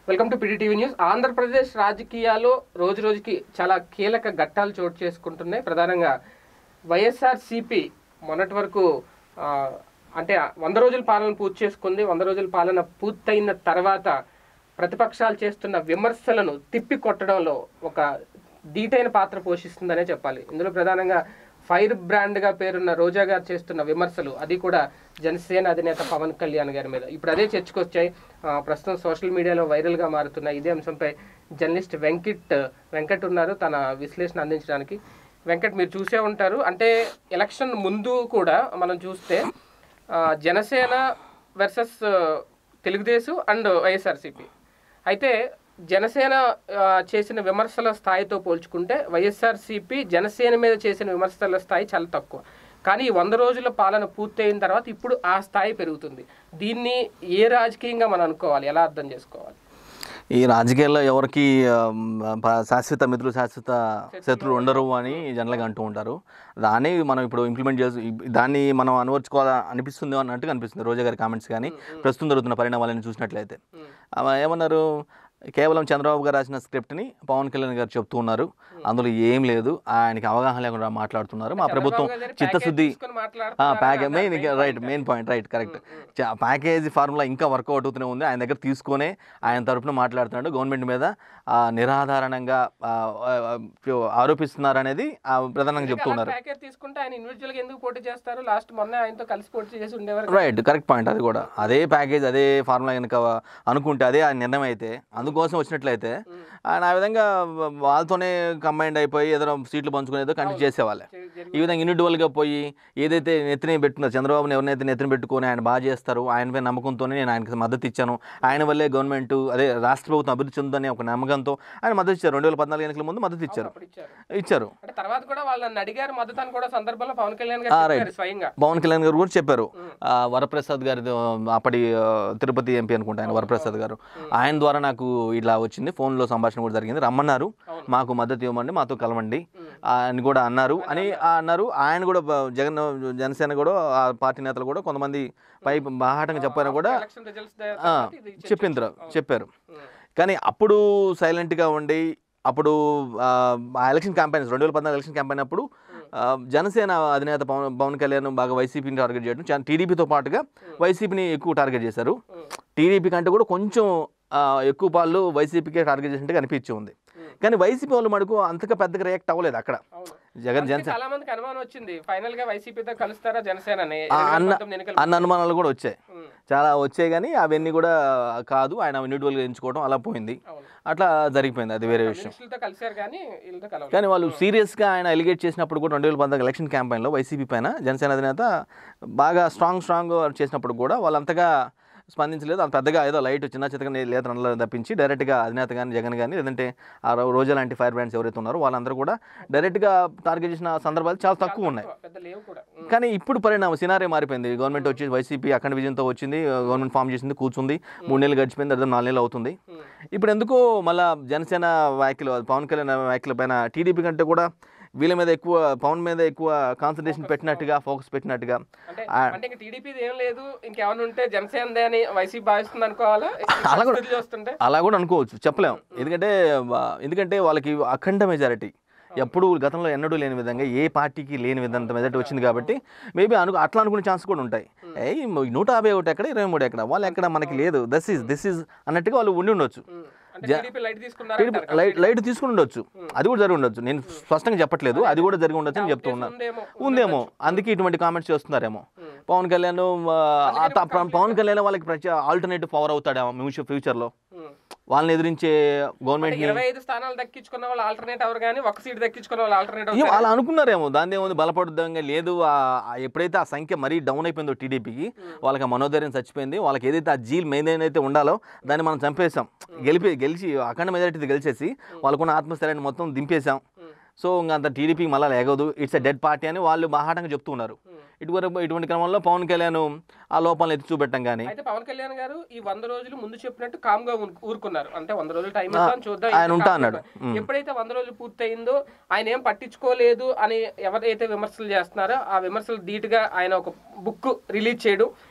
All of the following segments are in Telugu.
Welcome to PDTV news Andhra Pradesh రాజకీయాల్లో రోజు రోజుకి చాలా కీలక ఘట్టాలు చోటు చేసుకుంటున్నాయి ప్రధానంగా వైఎస్ఆర్ సిపి మొన్నటి వరకు ఆ, అంటే వంద రోజుల పాలన పూర్తి చేసుకుంది వంద రోజుల పాలన పూర్తయిన తర్వాత ప్రతిపక్షాలు చేస్తున్న విమర్శలను తిప్పి కొట్టడంలో ఒక దీటైన పాత్ర పోషిస్తుందనే చెప్పాలి ఇందులో ప్రధానంగా ఫైర్ బ్రాండ్గా పేరున్న రోజా గారు చేస్తున్న విమర్శలు అది కూడా జనసేన అధినేత పవన్ కళ్యాణ్ గారి మీద ఇప్పుడు అదే చర్చకొచ్చాయి ఆ, ప్రస్తుతం సోషల్ మీడియాలో వైరల్గా మారుతున్న ఇదే అంశంపై జర్నలిస్ట్ వెంకట్ వెంకట్ ఉన్నారు తన విశ్లేషణ అందించడానికి వెంకట్ మీరు చూసే ఉంటారు అంటే ఎలక్షన్ ముందు కూడా మనం చూస్తే ఆ, జనసేన వర్సెస్ తెలుగుదేశం అండ్ వైఎస్ఆర్సీపీ అయితే జనసేన ఆ, చేసిన విమర్శల స్థాయితో పోల్చుకుంటే వైఎస్ఆర్సీపీ జనసేన మీద చేసిన విమర్శల స్థాయి చాలా తక్కువ కానీ ఈ వంద రోజుల పాలన పూర్తయిన తర్వాత ఇప్పుడు ఆ స్థాయి పెరుగుతుంది దీన్ని ఏ రాజకీయంగా మనం అనుకోవాలి ఎలా అర్థం చేసుకోవాలి ఈ రాజకీయాల్లో ఎవరికి ఆమ్, ప- శాశ్వత మిత్రులు శాశ్వత శత్రులు ఉండరు అని జనరల్గా అంటూ ఉంటారు దాన్ని మనం ఇప్పుడు ఇంప్లిమెంట్ చేసి దాన్ని మనం అనువర్చుకోవాలని అనిపిస్తుంది అన్నట్టుగా అనిపిస్తుంది రోజా గారి కామెంట్స్ కానీ ప్రస్తుతం జరుగుతున్న పరిణామాలను చూసినట్లయితే ఆమె ఏమన్నారు కేవలం చంద్రబాబు గారు రాసిన స్క్రిప్ట్ని పవన్ కళ్యాణ్ గారు చెప్తూ ఉన్నారు అందులో ఏం లేదు ఆయనకి అవగాహన లేకుండా మాట్లాడుతున్నారు మా ప్రభుత్వం చంద్రబాబు గారి చిత్తశుద్ధి తీసుకొని మాట్లాడుతున్నారు ప్యాకేజ్ అన్నారు. Main right main point right correct package formula ఇంకా వర్కౌట్ అవుతూనే ఉంది ఆయన దగ్గర తీసుకొనే ఆయన తరపున మాట్లాడుతున్నాడు గవర్నమెంట్ మీద ఆ, నిరాధారణంగా ఆ, ఆ, ఆ, ఆరోపిస్తున్నారు అనేది ఆ, ప్రధానంగా చెప్తూ ఉన్నారు ప్యాకేజ్ తీసుకుంటే ఆయన ఇండివిజువల్ గా ఎందుకు పోటీ చేస్తారు లాస్ట్ మొన్న ఆయనతో కలిసి పోటీ చేసి ఉండేవారు రైట్ కరెక్ట్ పాయింట్ అది కూడా అదే ప్యాకేజ్ అదే ఫార్ములా కనుక అనుకుంటే అదే ఆ నిర్ణయం అయితే అందుకోసం వచ్చినట్లయితే ఆయన ఆ విధంగా వాళ్ళతోనే కంబైండ్ అయిపోయి ఏదైనా సీట్లు పంచుకుని ఏదో కంటిన్యూ చేసేవాళ్ళే ఈ విధంగా ఇండివిజువల్గా పోయి ఏదైతే నెత్తిన పెట్టుకున్న చంద్రబాబుని ఎవరినైతే నెత్తిన పెట్టుకొని ఆయన బాగా చేస్తారు ఆయనపై నమ్మకంతోనే నేను ఆయనకి మద్దతు ఇచ్చాను ఆయన వల్లే గవర్నమెంట్ అదే రాష్ట్ర ప్రభుత్వం అభివృద్ధి చెందుతుందని ఒక నమ్మకంతో ఆయన మద్దతు ఇచ్చారు రెండు వేల పద్నాలుగు ఎన్నికల ముందు మద్దతు ఇచ్చారు అప్పుడు ఇచ్చారు ఇచ్చారు అంటే తర్వాత కూడా వాళ్ళని అడిగారు మద్దతు అని కూడా సందర్భంలో పవన్ కళ్యాణ్ ఆ, గారు right. చెప్పారు స్వయంగా పవన్ కళ్యాణ్ గారు కూడా చెప్పారు ఆ, వరప్రసాద్ గారి అప్పటి ఆ, తిరుపతి ఎంపీ అనుకుంటా ఆయన వరప్రసాద్ గారు ఆయన ద్వారా నాకు ఇలా వచ్చింది ఫోన్లో సంభాషణ కూడా జరిగింది రమ్మన్నారు మాకు మద్దతు ఇవ్వమండి మాతో కలవండి అని కూడా అన్నారు అని ఆ అన్నారు ఆయన కూడా బ- జగన్ జనసేన కూడా ఆ పార్టీ నేతలు కూడా కొంతమంది పై బాహాటంగా చెప్పారు కూడా ఎలక్షన్ రిజల్ట్స్ ఆ, చెప్పిండ్రు చెప్పారు కానీ అప్పుడు సైలెంట్గా ఉండి అప్పుడు ఆ, ఆ ఎలక్షన్ క్యాంపెయిన్స్ రెండు వేల పద్నాలుగు ఎలక్షన్ క్యాంపెయిన్ అప్పుడు ఆ, జనసేన అధినేత పవన్ పవన్ కళ్యాణ్ బాగా వైసీపీని టార్గెట్ చేయడం చా- టీడీపీతో పాటుగా వైసీపీని ఎక్కువ టార్గెట్ చేశారు టీడీపీ కంటే కూడా కొంచెం ఆ, ఎక్కువ పాళ్ళు వైసీపీకే టార్గెట్ చేసినట్టుగా అనిపించి ఉంది కానీ వైసీపీ వాళ్ళు మటుకు అంతగా పెద్దగా రియాక్ట్ అవ్వలేదు అక్కడ జగన్ జనసేన చాలా మందికి అనుమానం వచ్చింది ఫైనల్ గా వైసీపీతో కలుస్తారా జనసేన అని ఆ అన్న ఎన్నికలు అన్న అనుమానాలు కూడా వచ్చాయి ఉమ్, చాలా వచ్చాయి కానీ అవన్నీ కూడా కాదు ఆయన ఇండివిజువల్గా ఎంచుకోవడం అలా పోయింది అవును అట్లా జరిగిపోయింది అది వేరే విషయం మనుషులతో కలిశారు కానీ వీళ్ళతో కలవలేదు కానీ వాళ్ళు సీరియస్గా ఆయన ఎలిగేట్ చేసినప్పుడు కూడా రెండు వేల పంతొమ్మిది ఎలక్షన్ క్యాంపెయిన్లో వైసీపీ పైన జనసేన అధినేత బాగా స్ట్రాంగ్ స్ట్రాంగ్ చేసినప్పుడు కూడా వాళ్ళు అంతగా స్పందించలేదు అంత పెద్దగా ఏదో లైట్ చిన్న చిత్తగా లేత నల్ల తప్పించి డైరెక్ట్గా అధినేత కానీ జగన్ కానీ లేదంటే ఆ రో- రోజా లాంటి ఫైర్ బ్రాండ్స్ ఎవరైతే ఉన్నారో వాళ్ళందరూ కూడా డైరెక్ట్గా టార్గెట్ చేసిన సందర్భాలు చాలా తక్కువ ఉన్నాయి పెద్ద లేవు కూడా ఉమ్, కానీ ఇప్పుడు పరిణామం సినారీ మారిపోయింది గవర్నమెంట్ వచ్చి వైసీపీ అఖండ విజయంతో వచ్చింది గవర్నమెంట్ ఫామ్ చేసింది కూర్చుంది మూడు నెలలు గడిచిపోయింది అదే నాలుగు నెలలు అవుతుంది ఉమ్. ఇప్పుడు ఎందుకో మళ్ళా జనసేన వ్యాఖ్యలు పవన్ కళ్యాణ్ వ్యాఖ్యల పైన టీడీపీ కంటే కూడా వీళ్ళ మీద ఎక్కువ పవన్ మీద ఎక్కువ కాన్సన్ట్రేషన్ పెట్టినట్టుగా ఫోకస్ పెట్టినట్టుగా అంటే ఆ, అంటే ఇంకా టీడీపీది ఏం లేదు ఇంకేమైనా ఉంటే జనసేనదే అని వైసీపీ భావిస్తుంది అనుకోవాలా అలా కూడా- పరిస్థితులు చూస్తుంటే అలా కూడా అనుకోవచ్చు చెప్పలేం ఎందుకంటే వా- ఎందుకంటే వాళ్ళకి అఖండ మెజారిటీ ఎప్పుడు గతంలో ఎన్నడూ లేని విధంగా ఏ పార్టీకి లేని విధంగా మెజారిటీ వచ్చింది కాబట్టి మేబీ అను అట్లా అనుకునే ఛాన్స్ కూడా ఉంటాయి ఏ నూట యాభై ఒకటి ఎక్కడ ఇరవై మూడు ఎక్కడ వాళ్ళు ఎక్కడ మనకి లేదు దస్ ఈజ్ దిస్ ఈజ్ అన్నట్టుగా వాళ్ళు ఉండి ఉండొచ్చు ఉమ్, అంటే టీడీపీ లైట్ తీసుకున్నారు టీడీపీ లైట్ లైట్ తీసుకుని ఉండొచ్చు అది కూడా జరిగి ఉండొచ్చు నేను స్పష్టంగా చెప్పట్లేదు అది కూడా జరిగి ఉండొచ్చు అని చెప్తూ ఉన్నాను ఉందేమో ఉందేమో అందుకే ఇటువంటి కామెంట్స్ చేస్తున్నారేమో పవన్ కళ్యాణ్ ఆ, ఆ త- పవన్ కళ్యాణ్ వాళ్ళకి ప్రతి ఆల్టర్నేటివ్ పవర్ అవుతాడేమో ఫ్యూచర్ ఫ్యూచర్లో ఉమ్. వాళ్ళని ఎదిరించే గవర్నమెంట్ ఇరవై ఐదు స్థానాలు దక్కించుకున్న వాళ్ళు ఆల్టర్నేట్ ఎవరు కానీ ఒక సీట్ దక్కించుకున్న వాళ్ళు ఆల్టర్నేట్ ఏం అలా అనుకున్నారేమో దాని ఏముంది బలపడుద్దంగా లేదు ఆ- ఆ ఎప్పుడైతే ఆ సంఖ్య మరీ డౌన్ అయిపోయిందో టీడీపీకి వాళ్ళకి ఆ మనోధైర్యం చచ్చిపోయింది వాళ్ళకి ఏదైతే ఆ జీల్ మెయిన్ అయితే ఉండాలో దాన్ని మనం చంపేశాం గెలిపి గెలిచి అఖండ మెజారిటీ గెలిచేసి వాళ్ళకున్న ఆత్మస్థైర్యాన్ని మొత్తం దింపేశాం సో ఇంకా అంత టీడీపీకి మళ్ళీ లేగదు ఇట్స్ ఎ డెడ్ పార్టీ అని వాళ్ళు బాహాటంగా చెప్తూ ఉన్నారు ఇటువరకు ఇటువంటి క్రమంలో పవన్ కళ్యాణ్ ఆ లోపాలను ఎత్తి చూపెట్టం కానీ అయితే పవన్ కళ్యాణ్ గారు ఈ వంద రోజులు ముందు చెప్పినట్టు కామ్ గా ఊరు- ఊరుకున్నారు అంటే వంద రోజులు టైం ఇద్దాం చూద్దాం ఆయన ఇంకా ఉంటా కామ్ అన్నాడు. గా. ఎప్పుడైతే వంద రోజులు పూర్తయిందో ఆయన ఏం పట్టించుకోలేదు అని ఎవరైతే విమర్శలు చేస్తున్నారో ఆ విమర్శలు ధీటుగా ఆయన ఒక బుక్ రిలీజ్ చేయడం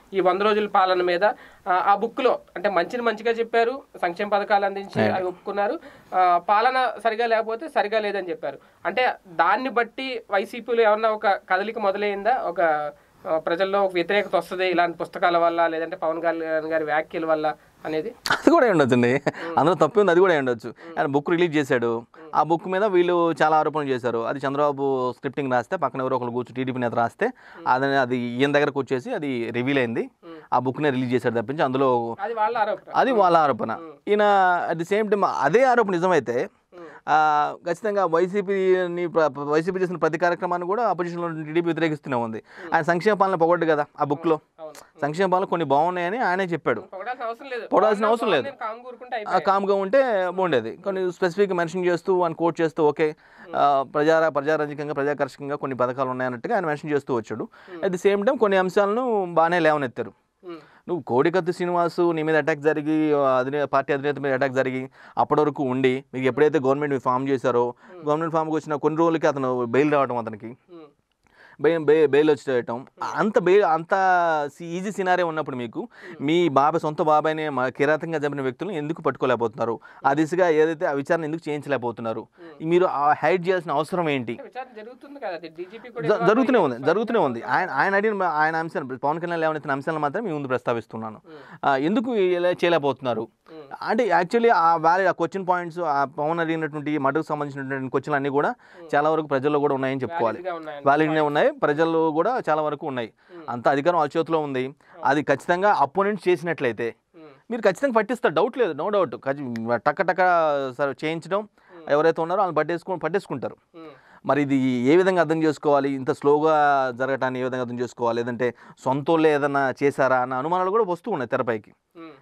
ఈ వంద రోజుల పాలన మీద ఆ, ఆ book లో అంటే మంచిని మంచిగా చెప్పారు సంక్షేమ పథకాలు అందించి అవి ఒప్పుకున్నారు ఆ, పాలన సరిగా లేకపోతే సరిగా లేదని చెప్పారు అంటే దాన్ని బట్టి వైసీపీలో ఏమన్నా ఒక కదలిక మొదలైందా ఒక ఆ, ప్రజల్లో ఒక వ్యతిరేకత వస్తుంది ఇలాంటి పుస్తకాల వల్ల లేదంటే పవన్ కళ్యాణ్ గారి వ్యాఖ్యల వల్ల అనేది అది కూడా ఉండొచ్చండి అందులో తప్పే ఉంది అది కూడా ఉండొచ్చు ఆయన బుక్ రిలీజ్ చేశాడు ఆ బుక్ మీద వీళ్ళు చాలా ఆరోపణలు చేశారు అది చంద్రబాబు స్క్రిప్టింగ్ రాస్తే పక్కన ఎవరో ఒకరు కూర్చొని టీడీపీ నేత రాస్తే అది అది ఈయన దగ్గరకు వచ్చేసి అది రివీల్ అయింది ఆ బుక్నే రిలీజ్ చేశాడు తప్పించి అందులో అది వాళ్ళ ఆరోపణ అది వాళ్ళ ఆరోపణ ఈయన అట్ ది సేమ్ టైం అదే ఆరోపణ నిజమైతే ఆ, ఖచ్చితంగా వైసీపీని ప్ర- వైసీపీ చేసిన ప్రతి కార్యక్రమాన్ని కూడా అపోజిషన్లో టీడీపీ వ్యతిరేకిస్తూనే ఉంది ఆయన సంక్షేమ పాలన పొగడ్డు కదా ఆ బుక్లో అవును సంక్షేమ పాలన కొన్ని బాగున్నాయని ఆయనే చెప్పాడు పొగడాల్సిన అవసరం లేదు పొగడాల్సిన అవసరం లేదు. నేను కామ్ కూరుకుంటే ఆ అయిపోయాయి. కామ్గా ఉంటే బాగుండేది కొన్ని స్పెసిఫిక్ మెన్షన్ చేస్తూ అని కోట్ చేస్తూ ఓకే ఆ, ప్రజా ప్రజారంజకంగా ప్రజాకర్షకంగా కొన్ని పథకాలు ఉన్నాయన్నట్టుగా ఆయన మెన్షన్ చేస్తూ వచ్చాడు అట్ ది సేమ్ టైం కొన్ని అంశాలను బాగానే లేవనెత్తారు ఉమ్, నువ్వు కోడికత్తి శ్రీనివాసు నీ మీద అటాక్ జరిగి అధినే పార్టీ అధినేత మీద అటాక్ జరిగి అప్పటి వరకు ఉండి మీకు ఎప్పుడైతే గవర్నమెంట్ ఫామ్ చేశారో గవర్నమెంట్ ఫామ్కి వచ్చిన కొన్ని రోజులకి అతను బెయిల్ రావడం అతనికి ఉమ్, బెయిల్ బెయిల్ బెయిల్ వచ్చేయటం అంత బెయిల్ అంత ఈజీ సినారే ఉన్నప్పుడు మీకు మీ బాబాయ్ సొంత బాబాయ్ని మ- కిరాతకంగా చంపిన వ్యక్తులను ఎందుకు పట్టుకోలేకపోతున్నారు ఆ దిశగా ఏదైతే ఆ విచారణ ఎందుకు చేయించలేకపోతున్నారు మీరు హైడ్ చేయాల్సిన అవసరం ఏంటి అంటే విచారణ జరుగుతుంది కదా అది డీజీపీ కూడా జ- involve జరుగుతూనే అయ్యి ఉంది జరుగుతూనే ఉంది ఆయన ఆయన అడిగిన ఆయన అంశాలు పవన్ కళ్యాణ్ లేవనెత్తిన అంశాలను మాత్రం మీ ముందు ప్రస్తావిస్తున్నాను ఆ, ఎందుకు ఇలా చేయలేకపోతున్నారు ఉమ్, అంటే యాక్చువల్లీ ఆ వ్యాలీ ఆ క్వశ్చన్ పాయింట్స్ ఆ పవన్ అడిగినటువంటి మటుకు సంబంధించినటువంటి క్వశ్చన్లు అన్నీ కూడా చాలా వరకు ప్రజల్లో కూడా ఉన్నాయని చెప్పుకోవాలి valid గా ఉన్నాయండి. వ్యాలిడ్నే ఉన్నాయి ప్రజల్లో కూడా చాలా వరకు ఉన్నాయి అంత అధికారం వాళ్ళ చేతిలో ఉంది అది ఖచ్చితంగా అపోనెంట్ చేసినట్లయితే ఉమ్, మీరు ఖచ్చితంగా పట్టిస్తారు డౌట్ లేదు నో డౌట్ టక్క టక్క సరే చేయించడం ఎవరైతే ఉన్నారో వాళ్ళు పట్టేసుకు పట్టేసుకుంటారు ఉమ్, మరి ఇది ఏ విధంగా అర్థం చేసుకోవాలి ఇంత స్లోగా జరగటాన్ని ఏ విధంగా అర్థం చేసుకోవాలి లేదంటే సొంతోళ్ళే ఏదైనా చేశారా అన్న అనుమానాలు కూడా వస్తూ ఉన్నాయి తెరపైకి ఉమ్,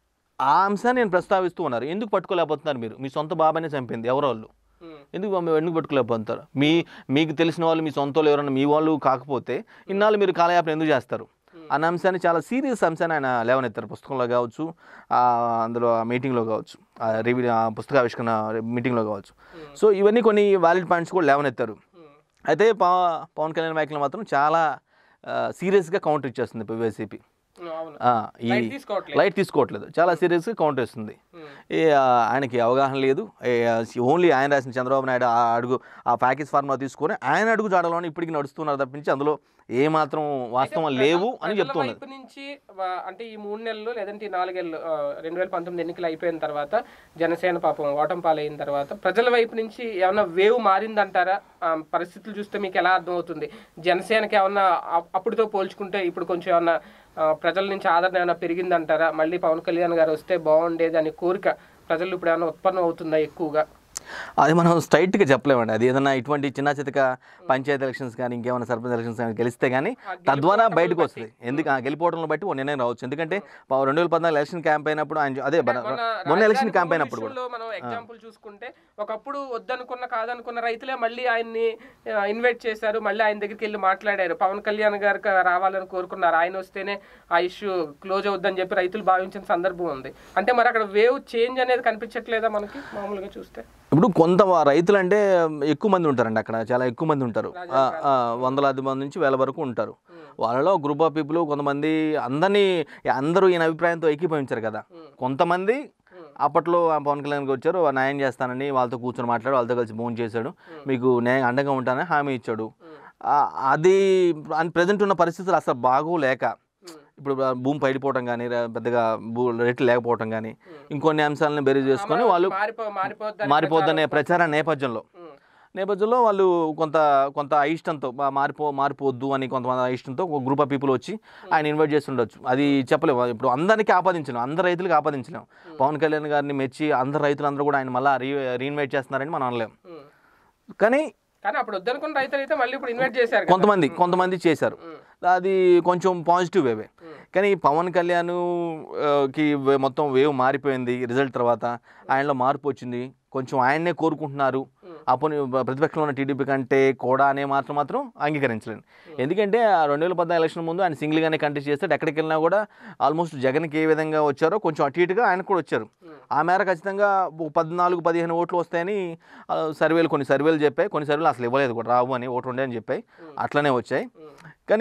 ఆ అంశాన్ని నేను ప్రస్తావిస్తూ ఉన్నారు ఎందుకు పట్టుకోలేకపోతున్నారు మీరు మీ సొంత బాబానే చంపింది ఎవరో వాళ్ళు ఉమ్, ఎందుకు మమ్మల్ని ఎందుకు పట్టుకోలేకపోతారు మీ మీకు తెలిసిన వాళ్ళు మీ సొంత వాళ్ళు ఎవరైనా మీ వాళ్ళు కాకపోతే ఇన్నాళ్ళు మీరు కాలయాపన ఎందుకు చేస్తారు అన్న అంశాన్ని చాలా సీరియస్ అంశాన్ని ఆయన లేవనెత్తారు పుస్తకంలో కావచ్చు ఆ, అందులో ఆ మీటింగ్లో కావచ్చు ఆ రివ్యూ ఆ పుస్తకావిష్కరణ మీటింగ్లో కావచ్చు సో ఇవన్నీ కొన్ని వ్యాలిడ్ పాయింట్స్ కూడా లేవనెత్తారు ఉమ్, అయితే పవ- పవన్ కళ్యాణ్ వ్యాఖ్యలు మాత్రం చాలా సీరియస్గా కౌంటర్ ఇచ్చేస్తుంది వైసీపీ ఉమ్, అవును ఈ లైట్ తీసుకోవట్లేదు లైట్ తీసుకోవట్లేదు చాలా సీరియస్గా కౌంటర్ ఇస్తుంది ఉమ్, ఏ, ఆ, ఆయనకి అవగాహన లేదు ఓన్లీ ఆయన రాసిన చంద్రబాబు నాయుడు ఆ అడుగు ఆ ప్యాకేజ్ ఫార్ములా తీసుకొని ఆయన అడుగు జాడలోనే ఇప్పటికి నడుస్తున్నారు తప్పించి అందులో ఏ మాత్రం వాస్తవం లేవు అని ప్రజల చెప్తున్నది వైపు నుంచి వా- అంటే ఈ మూడు నెలలు లేదంటే ఈ నాలుగేళ్ళు ఆ, రెండు వేల పంతొమ్మిది ఎన్నికలు అయిపోయిన తర్వాత జనసేన పాపం ఓటం పాలైన తర్వాత ప్రజల వైపు నుంచి ఏమన్నా వేవ్ మారిందంటారా ఆ, పరిస్థితులు చూస్తే మీకు ఎలా అర్థమవుతుంది జనసేనకి ఏమన్నా అప్- అప్పుడుతో పోల్చుకుంటే ఇప్పుడు కొంచెం ఏమన్నా ఆ, ప్రజల నుంచి ఆదరణ ఏమైనా పెరిగిందంటారా మళ్ళీ పవన్ కళ్యాణ్ గారు వస్తే బాగుండేది అనే కోరిక ప్రజలు ఇప్పుడు ఏమైనా ఉత్పన్నం అవుతుందా ఎక్కువగా అది మనం స్ట్రైట్గా చెప్పలేమండి అది ఏదైనా ఇటువంటి చిన్న చితక పంచాయతీ ఎలక్షన్స్ కానీ ఇంకేమైనా సర్పంచ్ ఎలక్షన్స్ కానీ గెలిస్తే కానీ తద్వారా బయటకు వస్తుంది ఎందుకు ఆ గెలిపోవడం బట్టి ఓ నిర్ణయం రావచ్చు ఎందుకంటే ప- రెండు వేల పద్నాలుగు ఎలక్షన్ క్యాంప్ అయినప్పుడు ఆయన అదే మన- మొన్న మొన్న ఎలక్షన్ రాజధాని క్యాంప్ భూముల అయినప్పుడు కూడా విషయంలో మనం ఎగ్జాంపుల్ చూసుకుంటే ఒకప్పుడు వద్దనుకున్న కాదనుకున్న రైతులే మళ్ళీ ఆయన్ని ఇన్వైట్ చేశారు మళ్ళీ ఆయన దగ్గరికి వెళ్ళి మాట్లాడారు పవన్ కళ్యాణ్ గారికి రావాలని కోరుకున్నారు ఆయన వస్తేనే ఆ ఇష్యూ క్లోజ్ అవుద్దని చెప్పి రైతులు భావించిన సందర్భం ఉంది అంటే మరి అక్కడ వేవ్ చేంజ్ అనేది కనిపించట్లేదా మనకి మామూలుగా చూస్తే ఇప్పుడు కొంత వా- రైతులు అంటే ఎక్కువ మంది ఉంటారండి అక్కడ చాలా ఎక్కువ మంది ఉంటారు ఆ, ఆ, వందలాది మంది నుంచి వేల వరకు ఉంటారు వాళ్ళలో గ్రూప్ ఆఫ్ పీపుల్ కొంతమంది అందరినీ అందరూ ఈయన అభిప్రాయంతో ఏకీభవించారు కదా కొంతమంది అప్పట్లో ఆ పవన్ కళ్యాణ్ గారు వచ్చారు "ఆ న్యాయం చేస్తానని వాళ్ళతో కూర్చొని మాట్లాడు వాళ్ళతో కలిసి భోజనం చేశాడు మీకు న్యాయం అండగా ఉంటానని హామీ ఇచ్చాడు ఆ, అది ప్రజెంట్ ఉన్న పరిస్థితులు అసలు బాగోలేక ఇప్పుడు ఆ భూమి పైడిపోవటం కానీ పెద్దగా భూ రేట్లు లేకపోవటం కానీ ఇంకొన్ని అంశాలను బెరీ చేసుకొని వాళ్ళు మారిపో మారిపోద్దని మారిపోద్దనే ప్రచార నేపథ్యంలో ఉమ్, నేపథ్యంలో వాళ్ళు కొంత కొంత అయిష్టంతో మా- మారిపో మారిపోవద్దు అని కొంతమంది అయిష్టంతో ఒక గ్రూప్ ఆఫ్ పీపుల్ వచ్చి ఆయన ఇన్వైట్ చేసి ఉండొచ్చు అది చెప్పలేము ఇప్పుడు అందరికీ ఆపాదించలేము అందరు రైతులకు ఆపాదించలేము పవన్ కళ్యాణ్ గారిని మెచ్చి అందరు రైతులందరూ కూడా ఆయన మళ్ళీ రీ రీఇన్వైట్ చేస్తున్నారని మనం అనలేము ఉమ్. కానీ కానీ అప్పుడు వద్దనుకున్న రైతులు అయితే మళ్ళీ ఇప్పుడు ఇన్వైట్ చేశారు కదా. కొంతమంది కొంతమంది చేశారు ఉమ్, అది కొంచెం పాజిటివ్ వేవే కానీ పవన్ కళ్యాణ్ ఆ, కి వే- మొత్తం వేవ్ మారిపోయింది రిజల్ట్ తర్వాత ఆయనలో మార్పు వచ్చింది కొంచెం ఆయన్నే కోరుకుంటున్నారు అప్పుడు ప్రతిపక్షంలో ఉన్న టీడీపీ కంటే కూడా అనే మాత్రం మాత్రం అంగీకరించలేను ఎందుకంటే ఆ రెండు వేల పద్నాలుగు ఎలక్షన్ ముందు ఆయన సింగిల్గానే కంటెస్ట్ చేస్తే ఎక్కడికి వెళ్ళినా కూడా ఆల్మోస్ట్ జగన్కి ఏ విధంగా వచ్చారో కొంచెం అటు ఇటుగా ఆయనకు కూడా వచ్చారు ఆ మేర ఖచ్చితంగా ఒక పద్నాలుగు పదిహేను ఓట్లు వస్తాయని ఆ, సర్వేలు కొన్ని సర్వేలు చెప్పాయి కొన్ని సర్వేలు అసలు ఇవ్వలేదు కూడా రావు అని ఓటు ఉండే అని చెప్పాయి అట్లనే వచ్చాయి కానీ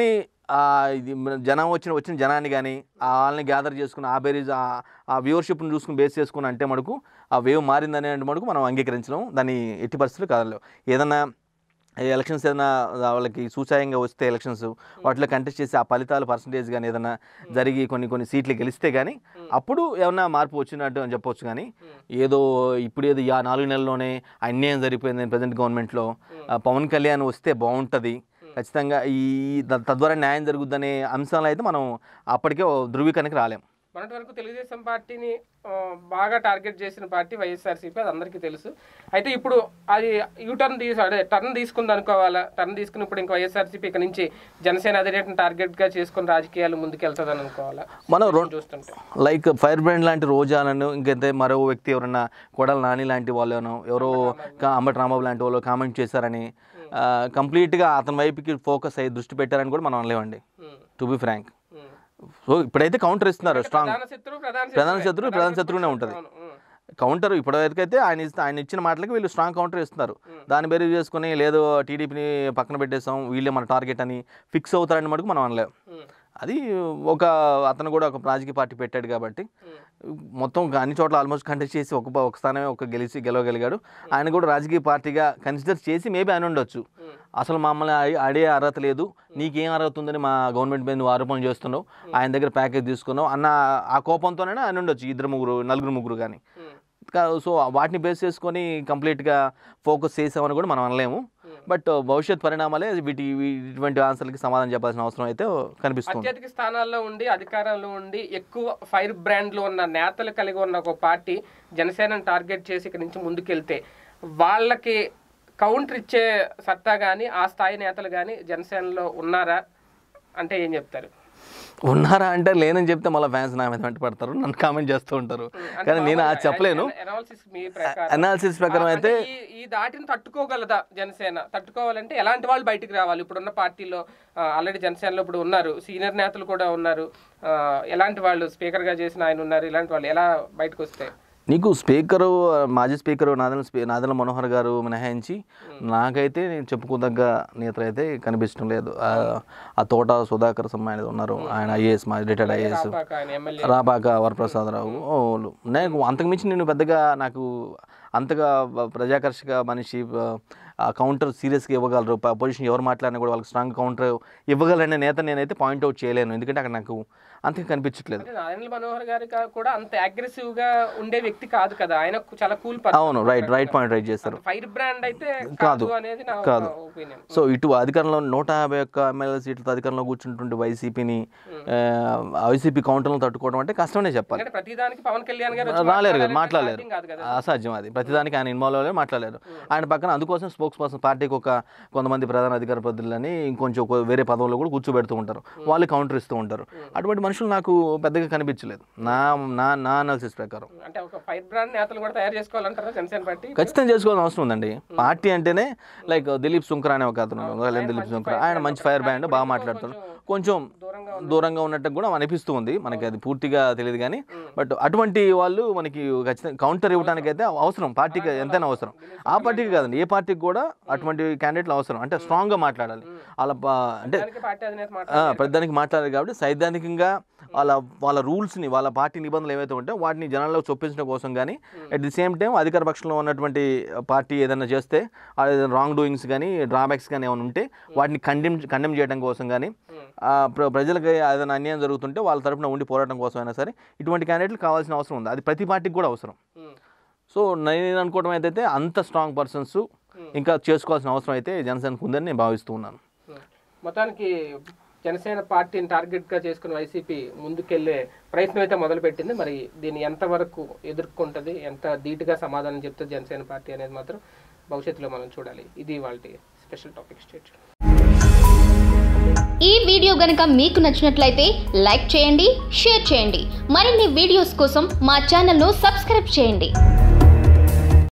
ఆ, ఇది మన జనం వచ్చిన వచ్చిన జనాన్ని కానీ ఆ వాళ్ళని గ్యాదర్ చేసుకుని ఆ బేరీజ్ ఆ- ఆ వ్యూవర్షిప్ని చూసుకుని బేస్ చేసుకుని అంటే మనకు ఆ వేవ్ మారిందనే అంటే మనకు మనం అంగీకరించలేం దాన్ని ఎట్టి పరిస్థితులు కాదలేవు ఏదన్నా ఈ ఎలక్షన్స్ ఏదైనా వాళ్ళకి సూచాయంగా వస్తే ఎలక్షన్స్ వాటిలో కంటెస్ట్ చేసి ఆ ఫలితాలు పర్సంటేజ్ కానీ ఏదైనా జరిగి కొన్ని కొన్ని సీట్లు గెలిస్తే కానీ అప్పుడు ఏమన్నా మార్పు వచ్చినట్టు అని చెప్పొచ్చు కానీ ఏదో ఇప్పుడు ఏదో ఆ నాలుగు నెలల్లోనే అన్యాయం జరిగిపోయింది ప్రజెంట్ గవర్నమెంట్లో ఆ, పవన్ కళ్యాణ్ వస్తే బాగుంటుంది ఖచ్చితంగా ఈ త- తద్వారా న్యాయం జరుగుద్దనే అంశాలు అయితే మనం అప్పటికే ఓ ధృవీకరణకి రాలేం మొన్నటి వరకు తెలుగుదేశం పార్టీని ఆ, బాగా టార్గెట్ చేసిన పార్టీ వైఎస్ఆర్సీపీ అది అందరికీ తెలుసు అయితే ఇప్పుడు అది యూటర్న్ తీసు అదే టర్న్ తీసుకుంది అనుకోవాలా టర్న్ తీసుకుని ఇప్పుడు ఇంకా వైఎస్ఆర్సీపీ ఇక్కడ నుంచి జనసేన అధినేతను టార్గెట్గా చేసుకుని రాజకీయాలు ముందుకెళ్తుందని అనుకోవాలా మనం రెండు చూస్తుంటే లైక్ ఫైర్ బ్రాండ్ లాంటి రోజాలను ఇంకైతే మరో వ్యక్తి ఎవరన్నా కొడల నాని లాంటి వాళ్ళను ఎవరో కా- అంబటి రాంబాబు లాంటి వాళ్ళు కామెంట్ చేశారని ఆ, కంప్లీట్గా అతని వైపుకి ఫోకస్ అయ్యి దృష్టి పెట్టారని కూడా మనం అనలేమండి um, to be frank um. So ఇప్పుడైతే కౌంటర్ ఇస్తున్నారు స్ట్రాంగ్ ప్రధాన శత్రువు ప్రధాన ప్రధాన శత్రువే. శత్రువు ప్రధాన శత్రువునే ఉంటుంది అవును, ఉమ్, కౌంటర్ ఇప్పటివరకైతే ఆయన ఇస్త- ఆయన ఇచ్చిన మాటలకి వీళ్ళు స్ట్రాంగ్ కౌంటర్ ఇస్తున్నారు దాన్ని బేరీ చేసుకుని లేదు టీడీపీని పక్కన పెట్టేసాం వీళ్ళే మన టార్గెట్ అని ఫిక్స్ అవుతారని మటుకు మనం అనలేం ఉమ్, అది ఒక అతను కూడా ఒక రాజకీయ పార్టీ పెట్టాడు కాబట్టి ఉమ్. మొత్తం అన్ని చోట్ల ఆల్మోస్ట్ కంటెస్ట్ చేసి ఒక ఒక స్థానమే ఒక గెలిచి గెలవగలిగాడు ఆయన కూడా రాజకీయ పార్టీగా కన్సిడర్ చేసి మేబీ ఆయన ఉండొచ్చు ఉమ్. అసలు మమ్మల్ని అడి- అడే అర్హత లేదు నీకేం అర్హత ఉందని మా గవర్నమెంట్ మీద నువ్వు ఆరోపణలు చేస్తున్నావు ఆయన దగ్గర ప్యాకేజ్ తీసుకున్నావు అన్న ఆ కోపంతోనే ఆయన ఉండొచ్చు ఇద్దరు ముగ్గురు నలుగురు ముగ్గురు కానీ ఉమ్. సో వాటిని బేస్ చేసుకొని కంప్లీట్గా ఫోకస్ చేసామని కూడా మనం అనలేము బట్ భవిష్యత్ పరిణామాలే వీటి వీ- ఇటువంటి ఆన్సర్లకి సమాధానం చెప్పాల్సిన అవసరం అయితే కనిపిస్తుంది అత్యధిక స్థానాల్లో ఉండి అధికారంలో ఉండి ఎక్కువ ఫైర్ బ్రాండ్లు ఉన్న నేతలు కలిగి ఉన్న ఒక పార్టీ జనసేనను టార్గెట్ చేసి ఇక్కడి నుంచి ముందుకెళ్తే వాళ్ళకి కౌంటర్ ఇచ్చే సత్తా కానీ ఆ స్థాయి నేతలు కానీ జనసేనలో ఉన్నారా అంటే ఏం చెప్తారు ఉన్నారా అంటే లేనని చెప్తే మళ్ళీ ఫ్యాన్స్ నా మీద వెంట పడతారు నన్ను కామెంట్ చేస్తూ ఉంటారు అంటే కానీ నేను అది మామూలుగా చెప్పలేను అనాలిసిస్ మీ ప్రకారం అనాలిసిస్ ప్రకారం ఆ, అయితే అంటే ఈ ఈ దాటిని తట్టుకోగలదా జనసేన తట్టుకోవాలంటే ఎలాంటి వాళ్ళు బయటికి రావాలి ఇప్పుడున్న పార్టీలో ఆల్రెడీ జనసేనలో ఇప్పుడు ఉన్నారు సీనియర్ నేతలు కూడా ఉన్నారు ఆ, ఎలాంటి వాళ్ళు స్పీకర్ గా చేసిన ఆయన ఉన్నారు ఇలాంటి వాళ్ళు ఎలా బయటకు వస్తాయి నీకు స్పీకరు మాజీ స్పీకరు నాదల స్పీ నాదల మనోహర్ గారు మినహాయించి నాకైతే నేను చెప్పుకోదగ్గ నేతలు అయితే కనిపించడం లేదు ఆ, ఆ తోట సుధాకర్ సమ్మ అనేది ఉన్నారు ఆయన ఐఏఎస్ మా రిటైర్డ్ ఐఏఎస్ రాపాక ఆయన ఎమ్మెల్యే రాబాక వరప్రసాదరావు వాళ్ళు నేను అంతకుమించి నేను పెద్దగా నాకు అంతగా వ- ప్రజాకర్షక మనిషి ఆ కౌంటర్ సీరియస్గా ఇవ్వగలరు పొజిషన్ ఎవరు మాట్లాడినా కూడా వాళ్ళకి స్ట్రాంగ్ కౌంటర్ ఇవ్వగలనే నేత నేనైతే పాయింట్అవుట్ చేయలేను ఎందుకంటే అక్కడ నాకు అంతగా కనిపించట్లేదు అంటే నారాయణ మనోహర్ గారి కా- కూడా అంత అగ్రెసివ్ గా ఉండే వ్యక్తి కాదు కదా ఆయన చాలా కూల్ అవును రైట్ రైట్ పాయింట్ రైట్ చేస్తారు ఫైర్ బ్రాండ్ అయితే కాదు. కాదు అనేది నా కాదు. ఒపీనియన్ సో ఇటు అధికారంలో నూట యాభై ఒక్క ఎమ్మెల్యే సీట్లతో అధికారంలో కూర్చుంటుంటే వైసీపీని వైసీపీ కౌంటర్లను తట్టుకోవడం అంటే కష్టమనే చెప్పాలి ఎందుకంటే ప్రతిదానికి పవన్ కళ్యాణ్ గారు వచ్చి రాలేరు కదా మాట్లాడాలంటే మాట్లాడలేరు సాధ్యం కాదు కదా అసాధ్యం అది ప్రతిదానికి ఆయన ఇన్వాల్వ్ అవ్వలేరు మాట్లాడలేరు ఆయన పక్కన అందుకోసం స్పోక్స్ పర్సన్ పార్టీకి ఒక కొంతమంది ప్రధాన అధికార ప్రతినిధులని ఇంకొంచెం ఒక వేరే పదవుల్లో కూడా కూర్చోబెడుతూ ఉంటారు వాళ్ళు కౌంటర్ ఇస్తూ ఉంటారు అటువంటి మనుషులు నాకు పెద్దగా కనిపించలేదు నా నా నా అనాలిసిస్ ప్రకారం అంటే ఒక ఫైర్ బ్రాండ్ నేతలు కూడా తయారు చేసుకోవాలంటారా జనసేన పార్టీ ఖచ్చితంగా చేసుకోవాల్సిన అవసరం ఉందండి పార్టీ అంటేనే లైక్ దిలీప్ సుంకర్ అనే ఒక అతను ఉన్నాడు. కళ్యాణ్ దిలీప్ సుంకర్ ఆయన మంచి ఫైర్ బ్యాండ్ బాగా మాట్లాడుతాడు కొంచెం దూరంగా దూరంగా ఉన్నట్టు కూడా అనిపిస్తూ ఉంది మనకి అది పూర్తిగా తెలియదు కానీ బట్ అటువంటి వాళ్ళు మనకి ఖచ్చితంగా కౌంటర్ ఇవ్వడానికి అయితే అవసరం పార్టీకి ఎంతైనా అవసరం ఆ పార్టీకి కాదండి ఏ పార్టీకి కూడా అటువంటి క్యాండిడేట్లు అవసరం అంటే స్ట్రాంగ్గా మాట్లాడాలి అలా పా- అంటే దానికి పార్టీ అధినేత మాట ఆ, ప్రతిదానికి మాట్లాడాలి కాబట్టి సైద్ధాంతికంగా వాళ్ళ వాళ్ళ రూల్స్ని వాళ్ళ పార్టీ నిబంధనలు ఏవైతే ఉంటాయో వాటిని జనాల్లో చొప్పించడం కోసం కానీ అట్ ది సేమ్ టైం అధికార పక్షంలో ఉన్నటువంటి పార్టీ ఏదైనా చేస్తే రాంగ్ డూయింగ్స్ కానీ డ్రాబ్యాక్స్ కానీ ఏమైనా ఉంటే వాటిని కండెమ్ కండెమ్ చేయడం కోసం కానీ ఆ, ప్ర- ప్రజలకు ఏదైనా అన్యాయం జరుగుతుంటే వాళ్ళ తరపున ఉండి పోరాటం కోసం అయినా సరే ఇటువంటి క్యాండిడేట్లు కావాల్సిన అవసరం ఉంది అది ప్రతి పార్టీకి కూడా అవసరం ఉమ్. సో నేను అనుకోవడం అయితే అంత స్ట్రాంగ్ పర్సన్స్ ఇంకా చేసుకోవాల్సిన అవసరం అయితే జనసేనకు ఉందని నేను భావిస్తూ ఉన్నాను ఉమ్. మొత్తానికి జనసేన పార్టీని టార్గెట్ గా చేసుకుని వైసీపీ ముందుకెళ్లే ప్రయత్నం అయితే మొదలుపెట్టింది మరి దీన్ని ఎంతవరకు ఎదుర్కొంటది ఎంత ధీటుగా సమాధానం చెప్తుంది జనసేన పార్టీ అనేది మాత్రం భవిష్యత్తులో మనం చూడాలి ఇది వాళ్ళ స్పెషల్ టాపిక్ స్టేట్ ఈ వీడియో గనక మీకు నచ్చినట్లయితే లైక్ చేయండి షేర్ చేయండి మరిన్ని వీడియోస్ కోసం మా ఛానల్ను సబ్స్క్రైబ్ చేయండి